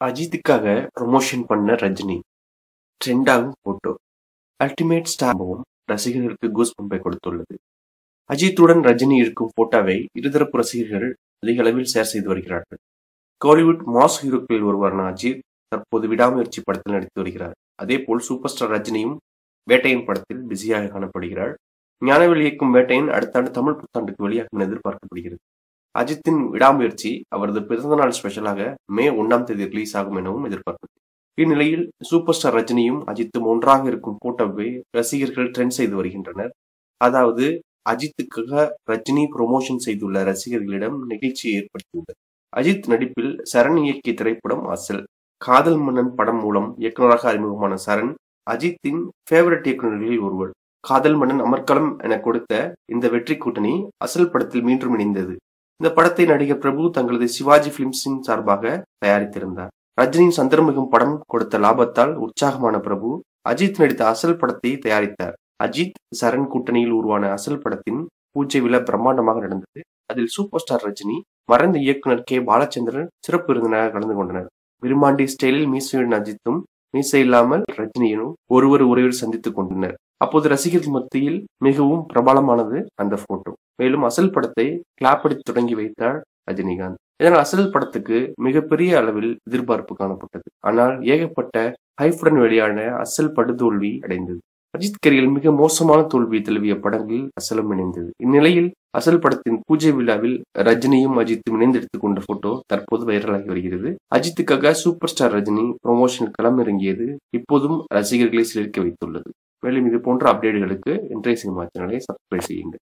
அஜித்துக்காக promotion பண்ண Rajini trend ஆகும் photo ultimate ஸ்டாம்பவும் ரசிகர்களுக்கு கூஸ் பம்பை கொடுத்துள்ளது அஜித்துடன் ரஜினி இருக்கும் போட்டோவை இருதரப்பு ரசிகர்கள் அதிக அளவில் ஷேர் செய்து வருகிறார்கள் கோலிவுட் மாஸ் ஹீரோக்களில் ஒருவரான அஜித் தற்போது விடாமுயற்சி படத்தில் நடித்து வருகிறார் அதேபோல் சூப்பர் ஸ்டார் ரஜினியும் வேட்டையின் படத்தில் பிஸியாக காணப்படுகிறார் ஞானவேல் இயக்கும் வேட்டையின் அடுத்த ஆண்டு தமிழ் புத்தாண்டுக்கு வெளியாகும் என எதிர்பார்க்கப்படுகிறது அஜித்தின் விடாமுயற்சி அவரது பிறந்தநாள் ஸ்பெஷலாக மே ஒன்றாம் தேதி ரிலீஸ் ஆகும் எனவும் எதிர்பார்க்கிறது இந்நிலையில் சூப்பர் ஸ்டார் ரஜினியும் அஜித்தும் ஒன்றாக இருக்கும் போட்டோவை ரசிகர்கள் ட்ரெண்ட் செய்து வருகின்றனர் அதாவது அஜித்துக்காக ரஜினி ப்ரொமோஷன் செய்துள்ள ரசிகர்களிடம் நிகழ்ச்சியை ஏற்படுத்தியுள்ளது அஜித் நடிப்பில் சரண் இயக்கிய திரைப்படம் அசல் காதல் மன்னன் படம் மூலம் இயக்குநராக அறிமுகமான சரண் அஜித்தின் ஃபேவரட் இயக்குநர்களில் ஒருவர் காதல் மன்னன் அமர்கலம் என கொடுத்த இந்த வெற்றி கூட்டணி அசல் படத்தில் மீண்டும் இணைந்தது இந்த படத்தை நடிகர் பிரபு தங்களது சிவாஜி பிலிம்ஸின் சார்பாக தயாரித்திருந்தார் ரஜினியின் சந்திரமுகம் படம் கொடுத்த லாபத்தால் உற்சாகமான பிரபு அஜித் நடித்த அசல் படத்தை தயாரித்தார் அஜித் சரண் கூட்டணியில் உருவான அசல் படத்தின் பூஜை விழா பிரம்மாண்டமாக நடந்தது அதில் சூப்பர் ஸ்டார் ரஜினி மறைந்த இயக்குனர் கே பாலச்சந்திரன் சிறப்பு விருந்தினராக கலந்து கொண்டனர் விருமாண்டி ஸ்டைலில் மீசையுடன் அஜித்தும் மீசை இல்லாமல் ரஜினியனும் ஒருவர் உறவில் சந்தித்துக் கொண்டனர் அப்போது ரசிகர்கள் மத்தியில் மிகவும் பிரபலமானது அந்த போட்டோ மேலும் அசல் படத்தை கிளாப்படி தொடங்கி வைத்தார் ரஜினிகாந்த் இதனால் அசல் படத்துக்கு மிகப்பெரிய அளவில் எதிர்பார்ப்பு காணப்பட்டது ஆனால் ஏகப்பட்ட ஹைஃபுடன் வெளியான அசல் படுதோல்வி அடைந்தது அஜித் கரியில் மிக மோசமான தோல்வி தழுவிய படங்களில் அசலும் இணைந்தது இந்நிலையில் அசல் படத்தின் பூஜை விழாவில் ரஜினியும் அஜித்தும் இணைந்து எடுத்துக்கொண்ட போட்டோ தற்போது வைரலாகி வருகிறது அஜித்துக்காக சூப்பர் ஸ்டார் ரஜினி ப்ரொமோஷன் களம் இறங்கியது இப்போதும் ரசிகர்களை சிலிர்க்க வைத்துள்ளது மேலும் இது போன்ற அப்டேட்டுகளுக்கு இன்றைய சினிமா சேனலை சப்ஸ்கிரைப் செய்யுங்கள்